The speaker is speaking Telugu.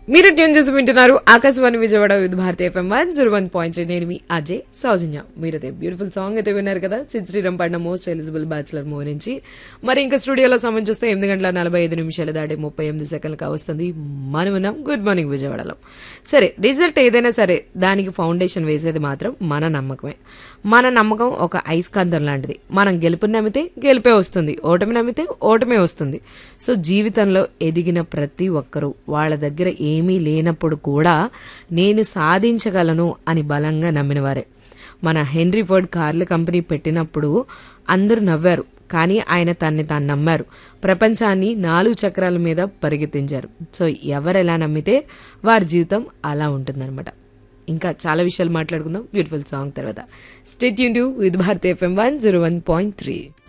మీరు ట్యూన్ చేసి వింటున్నారు Akashvani Vijayawada Vividh Bharati FM one zero one point నేను మీ అజయ్ సౌజన్య మీరైతే బ్యూటిఫుల్ సాంగ్ అయితే విన్నారు కదా సిద్ శ్రీరామ్ పాడిన మోస్ట్ ఎలిజిబుల్ బ్యాచులర్ మూవ్ నుంచి మరి ఇంకా స్టూడియోలో సమయం చూస్తే ఎనిమిది గంటల నలభై ఐదు నిమిషాలు దాటి ముప్పై ఎనిమిది సెకండ్లకు వస్తుంది మనం ఉన్నాం గుడ్ మార్నింగ్ విజయవాడలో సరే రిజల్ట్ ఏదైనా సరే దానికి ఫౌండేషన్ వేసేది మాత్రం మన నమ్మకమే మన నమ్మకం ఒక ఐస్కాంతం లాంటిది మనం గెలుపుని నమ్మితే గెలిపే వస్తుంది ఓటమి నమ్మితే ఓటమే వస్తుంది సో జీవితంలో ఎదిగిన ప్రతి ఒక్కరూ వాళ్ళ దగ్గర ఏమీ లేనప్పుడు కూడా నేను సాధించగలను అని బలంగా నమ్మినవారే మన హెన్రీ ఫోర్డ్ కార్ల కంపెనీ పెట్టినప్పుడు అందరూ నవ్వారు కానీ ఆయన తన్ని తాను నమ్మారు ప్రపంచాన్ని నాలుగు చక్రాల మీద పరిగెత్తించారు సో ఎవరెలా నమ్మితే వారి జీవితం అలా ఉంటుందన్నమాట ఇంకా చాలా విషయాలు మాట్లాడుకుందాం బ్యూటిఫుల్ సాంగ్ తర్వాత స్టేట్ యూన్ Vividh Bharati FM one zero one point three